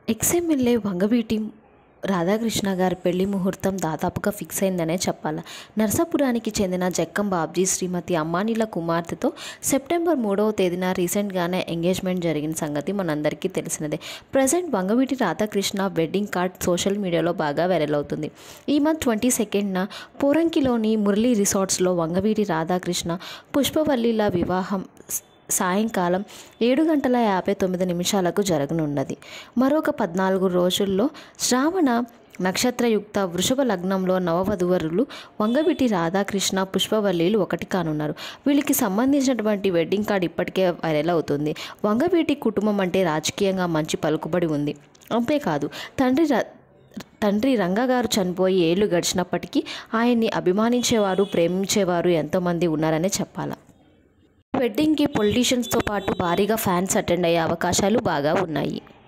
ex-MLA Vangaveeti Radhakrishna గారి పెళ్లి ముహూర్తం దాదాపుగా ఫిక్స్ అయిందనే చెప్పాలి నరసాపురానికి చెందిన జక్కం బాబ్జీ శ్రీమతి అమ్మానీల కుమార్తెతో సెప్టెంబర్ మూడవ తేదీన రీసెంట్గానే ఎంగేజ్మెంట్ జరిగిన సంగతి మనందరికీ తెలిసినదే present Vangaveeti Radhakrishna wedding card social మీడియాలో బాగా వైరల్ అవుతుంది ఈ మంత్ ట్వంటీ సెకండ్న పోరంకిలోని మురళీ రిసార్ట్స్లో వంగవీటి రాధాకృష్ణ పుష్పవల్లిల వివాహం సాయంకాలం ఏడు గంటల యాభై తొమ్మిది నిమిషాలకు జరగనున్నది మరొక పద్నాలుగు రోజుల్లో శ్రావణ నక్షత్రయుక్త వృషభ లగ్నంలో నవవధువరులు వంగవీటి రాధాకృష్ణ పుష్పవల్లీలు ఒకటి కానున్నారు వీళ్ళకి సంబంధించినటువంటి వెడ్డింగ్ కార్డ్ ఇప్పటికే వైరల్ అవుతుంది వంగవీటి కుటుంబం అంటే రాజకీయంగా మంచి పలుకుబడి ఉంది అంతేకాదు తండ్రి ర- తండ్రి రంగగారు చనిపోయి ఏళ్ళు గడిచినప్పటికీ ఆయన్ని అభిమానించేవారు ప్రేమించేవారు ఎంతోమంది ఉన్నారనే చెప్పాలి వెడ్డింగ్కి పొలిటీషియన్స్తో పాటు భారీగా ఫ్యాన్స్ అటెండ్ అయ్యే అవకాశాలు బాగా ఉన్నాయి